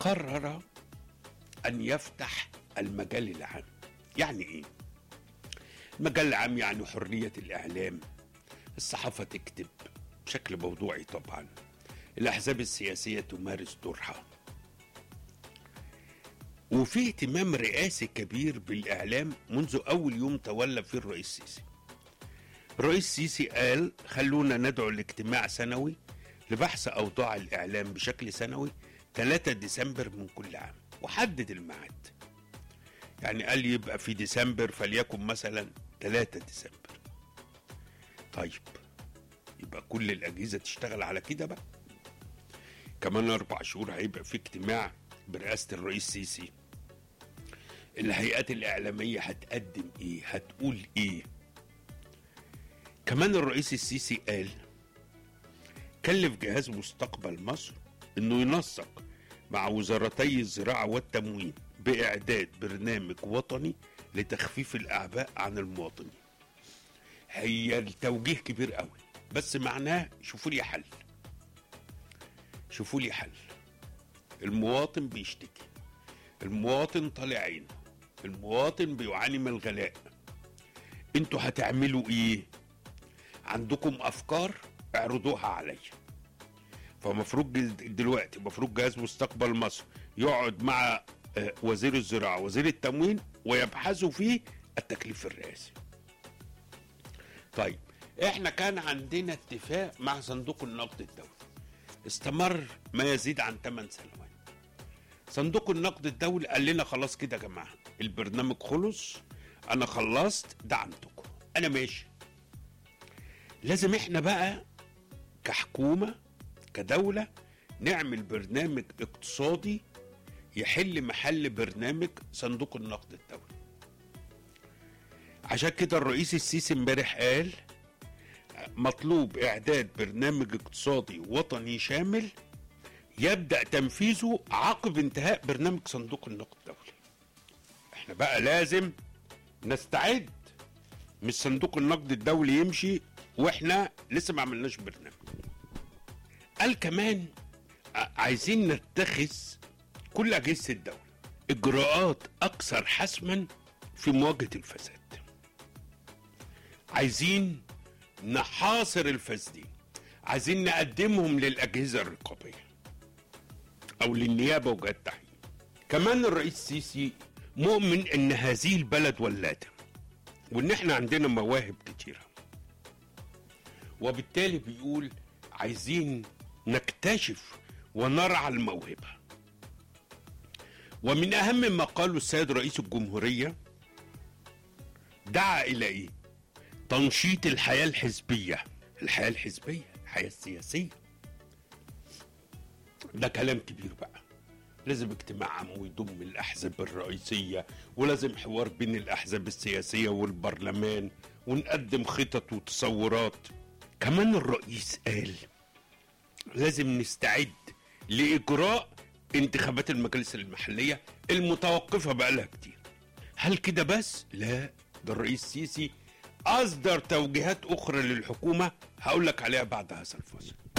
قرر أن يفتح المجال العام يعني إيه؟ المجال العام يعني حرية الإعلام الصحافة تكتب بشكل موضوعي طبعا الأحزاب السياسية تمارس دورها وفي اهتمام رئاسي كبير بالإعلام منذ أول يوم تولى فيه الرئيس السيسي الرئيس السيسي قال خلونا ندعو لاجتماع سنوي لبحث أوضاع الإعلام بشكل سنوي 3 ديسمبر من كل عام وحدد الميعاد يعني قال يبقى في ديسمبر فليكن مثلا 3 ديسمبر طيب يبقى كل الأجهزة تشتغل على كده بقى كمان أربع شهور هيبقى في اجتماع برئاسة الرئيس السيسي الهيئات الإعلامية هتقدم إيه هتقول إيه كمان الرئيس السيسي قال كلف جهاز مستقبل مصر انه ينسق مع وزارتي الزراعه والتموين باعداد برنامج وطني لتخفيف الاعباء عن المواطنين. هي التوجيه كبير قوي بس معناه شوفوا لي حل. شوفوا لي حل. المواطن بيشتكي. المواطن طالع عينه. المواطن بيعاني من الغلاء. انتوا هتعملوا ايه؟ عندكم افكار اعرضوها عليا. فمفروض دلوقتي مفروض جهاز مستقبل مصر يقعد مع وزير الزراعه وزير التموين ويبحثوا فيه التكليف الرئاسي. طيب احنا كان عندنا اتفاق مع صندوق النقد الدولي استمر ما يزيد عن 8 سنوات. صندوق النقد الدولي قال لنا خلاص كده يا جماعه البرنامج خلص انا خلصت دعمتكم انا ماشي. لازم احنا بقى كحكومه كدولة نعمل برنامج اقتصادي يحل محل برنامج صندوق النقد الدولي عشان كده الرئيس السيسي امبارح قال مطلوب اعداد برنامج اقتصادي وطني شامل يبدا تنفيذه عقب انتهاء برنامج صندوق النقد الدولي احنا بقى لازم نستعد مش صندوق النقد الدولي يمشي واحنا لسه ما عملناش برنامج قال كمان عايزين نتخذ كل أجهزة الدولة إجراءات أكثر حسما في مواجهة الفساد عايزين نحاصر الفاسدين عايزين نقدمهم للأجهزة الرقابية أو للنيابة وجهات التحقيق كمان الرئيس السيسي مؤمن إن هذه البلد ولادة وإن إحنا عندنا مواهب كتيرة وبالتالي بيقول عايزين نكتشف ونرعى الموهبه ومن اهم ما قاله السيد رئيس الجمهوريه دعا الى ايه تنشيط الحياه الحزبيه الحياه الحزبيه الحياه السياسيه ده كلام كبير بقى لازم اجتماع عام ويضم الاحزاب الرئيسيه ولازم حوار بين الاحزاب السياسيه والبرلمان ونقدم خطط وتصورات كمان الرئيس قال لازم نستعد لإجراء انتخابات المجالس المحلية المتوقفة بقالها كتير هل كده بس؟ لا ده الرئيس السيسي أصدر توجيهات أخرى للحكومة هقول لك عليها بعد هذا الفصل